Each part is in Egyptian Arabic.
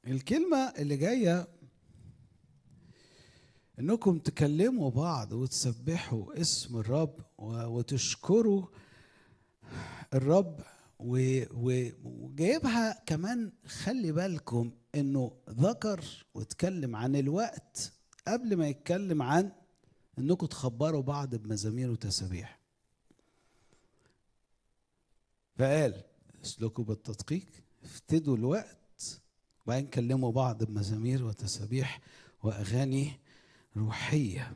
الكلمة اللي جاية انكم تكلموا بعض وتسبحوا اسم الرب و- وتشكروا الرب و- و- وجايبها كمان خلي بالكم انه ذكر واتكلم عن الوقت قبل ما يتكلم عن انكم تخبروا بعض بمزامير وتسابيح فقال اسلكوا بالتدقيق افتدوا الوقت وبعدين كلموا بعض بمزامير وتسابيح واغاني روحيه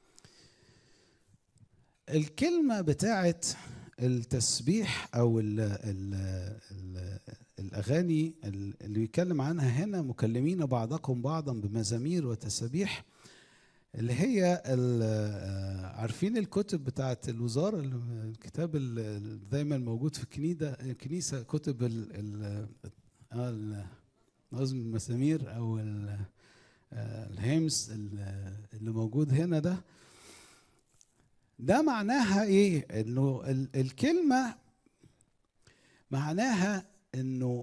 الكلمه بتاعت التسبيح او ال ال ال الاغاني اللي بيتكلم عنها هنا مكلمين بعضكم بعضا بمزامير وتسابيح اللي هي ال- عارفين الكتب بتاعت الوزاره الكتاب اللي دايما موجود في الكنيسه الكنيسه كتب ال ال آه ال- نظم المزامير او ال- آه، الهيمس ال- اللي موجود هنا ده ده معناها ايه انه ال- الكلمه معناها انه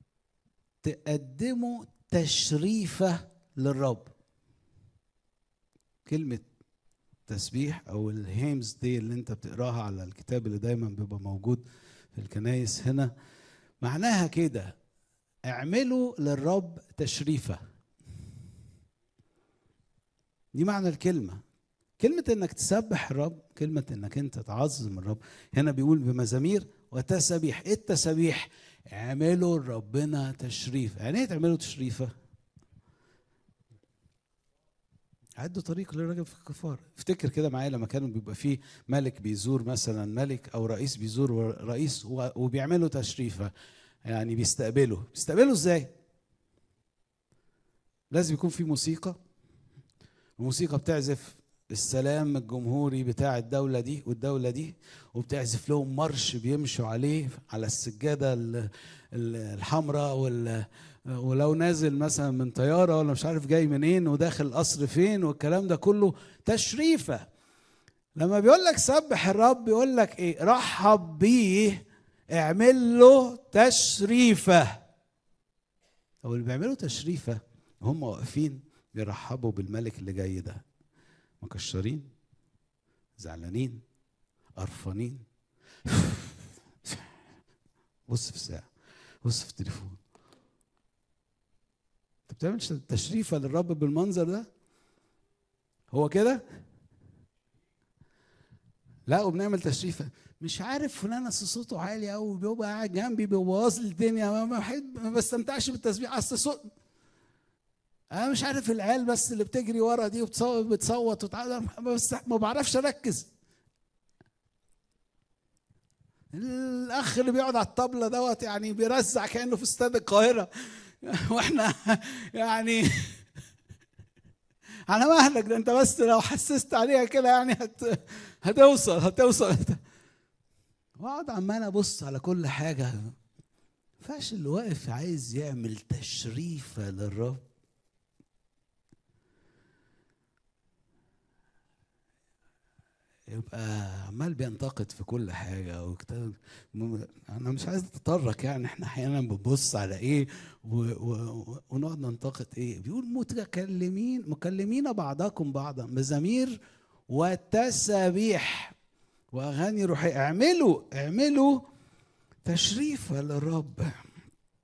تقدموا تشريفه للرب كلمه تسبيح او الهيمز دي اللي انت بتقراها على الكتاب اللي دايما بيبقى موجود في الكنايس هنا معناها كده اعملوا للرب تشريفه دي معنى الكلمه كلمة انك تسبح الرب كلمة انك انت تعظم الرب هنا بيقول بمزامير وتسابيح ايه التسابيح اعملوا لربنا تشريف يعني ايه تعملوا تشريفة عدوا طريق للراجل في الكفار افتكر كده معايا لما كانوا بيبقى فيه ملك بيزور مثلا ملك او رئيس بيزور رئيس و- وبيعملوا تشريفة يعني بيستقبلوا بيستقبلوا ازاي لازم يكون في موسيقى الموسيقى بتعزف السلام الجمهوري بتاع الدولة دي والدولة دي وبتعزف لهم مرش بيمشوا عليه على السجادة ال- ال- الحمراء وال ولو نازل مثلا من طيارة ولا مش عارف جاي منين وداخل القصر فين والكلام ده كله تشريفة لما بيقول لك سبح الرب بيقول لك ايه رحب بيه اعمل له تشريفة او اللي بيعملوا تشريفة هم واقفين بيرحبوا بالملك اللي جاي ده مكشرين زعلانين قرفانين بص في الساعة بص في التليفون انت بتعمل تشريفة للرب بالمنظر ده هو كده لا وبنعمل تشريفة مش عارف فلان اصل صوته عالي قوي بيبقى قاعد جنبي بيبوظ لي الدنيا ما- ما بحب- ما بستمتعش بالتسبيح اصل صوت انا مش عارف العيال بس اللي بتجري ورا دي وبتصوت بتصوت وتعالى بس ما بعرفش اركز الاخ اللي بيقعد على الطبله دوت يعني بيرزع كانه في استاد القاهره واحنا يعني على مهلك ده انت بس لو حسست عليها كده يعني هت... هتوصل هتوصل واقعد عمال ابص على كل حاجه فاش اللي واقف عايز يعمل تشريفه للرب يبقى عمال بينتقد في كل حاجة وكتاب م- أنا مش عايز أتطرق يعني إحنا أحيانا بنبص على إيه و... و... ونقعد ننتقد إيه بيقول متكلمين مكلمين بعضكم بعضا مزامير وتسابيح وأغاني روحية اعملوا اعملوا تشريفة للرب